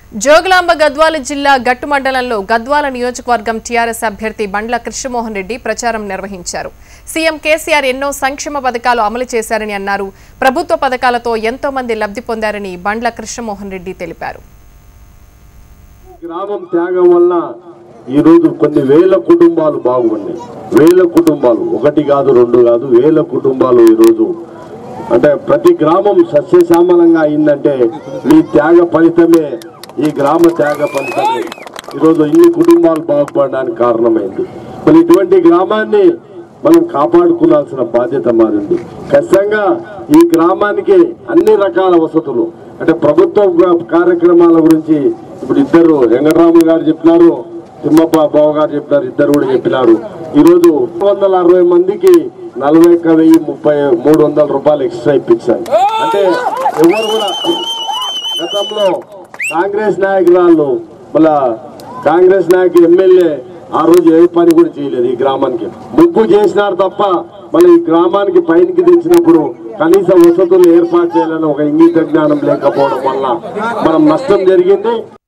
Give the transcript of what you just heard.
జోగులాంబ గద్వాల జిల్లా గట్టు మండలంలో గద్వాల నియోజకవర్గం టీఆర్ఎస్ అభ్యర్థి బండ్ల కృష్ణమోహన్ రెడ్డి ప్రచారం నిర్వహించారు సీఎం కేసీఆర్ ఎన్నో సంక్షేమ పథకాలు అమలు చేశారని అన్నారు ప్రభుత్వ పథకాలతో ఎంతో మంది లబ్ధి పొందారని బండ్ల కృష్ణమోహన్ రెడ్డి తెలిపారు గ్రామం త్యాగం వల్ల ఈరోజు కొన్ని వేల కుటుంబాలు బాగున్నాయి వేల కుటుంబాలు ఒకటి కాదు రెండు కాదు వేల కుటుంబాలు ఈరోజు అంటే ప్రతి గ్రామం సస్యశ్యామలంగా అయిందంటే మీ త్యాగ ఫలితమే ఈ గ్రామ త్యాగ ఫలితమే ఈరోజు ఇన్ని కుటుంబాలు బాగుపడడానికి కారణమైంది మరి ఇటువంటి గ్రామాన్ని మనం కాపాడుకోవాల్సిన బాధ్యత మారింది ఖచ్చితంగా ఈ గ్రామానికి అన్ని రకాల వసతులు అంటే ప్రభుత్వ గ- కార్యక్రమాల గురించి ఇప్పుడు ఇద్దరు వెంకటరాములు గారు చెప్పినారు తిమ్మప్ప బావ గారు చెప్పినారు ఇద్దరు కూడా చెప్పినారు ఈరోజు వందల అరవై మందికి నలభై ఒక్క వెయ్యి ముప్పై మూడు వందల రూపాయలు ఎక్స్ట్రా ఇప్పించారు అంటే ఎవరు కూడా గతంలో కాంగ్రెస్ నాయకురాళ్ళు మళ్ళా కాంగ్రెస్ నాయకులు ఎమ్మెల్యే ఆ రోజు ఏ పని కూడా చేయలేదు ఈ గ్రామానికి ముగ్గు చేసినారు తప్ప మళ్ళీ ఈ గ్రామానికి పైనకి దించినప్పుడు కనీస వసతులు ఏర్పాటు చేయాలని ఒక ఇంగిత జ్ఞానం లేకపోవడం వల్ల మనం నష్టం జరిగింది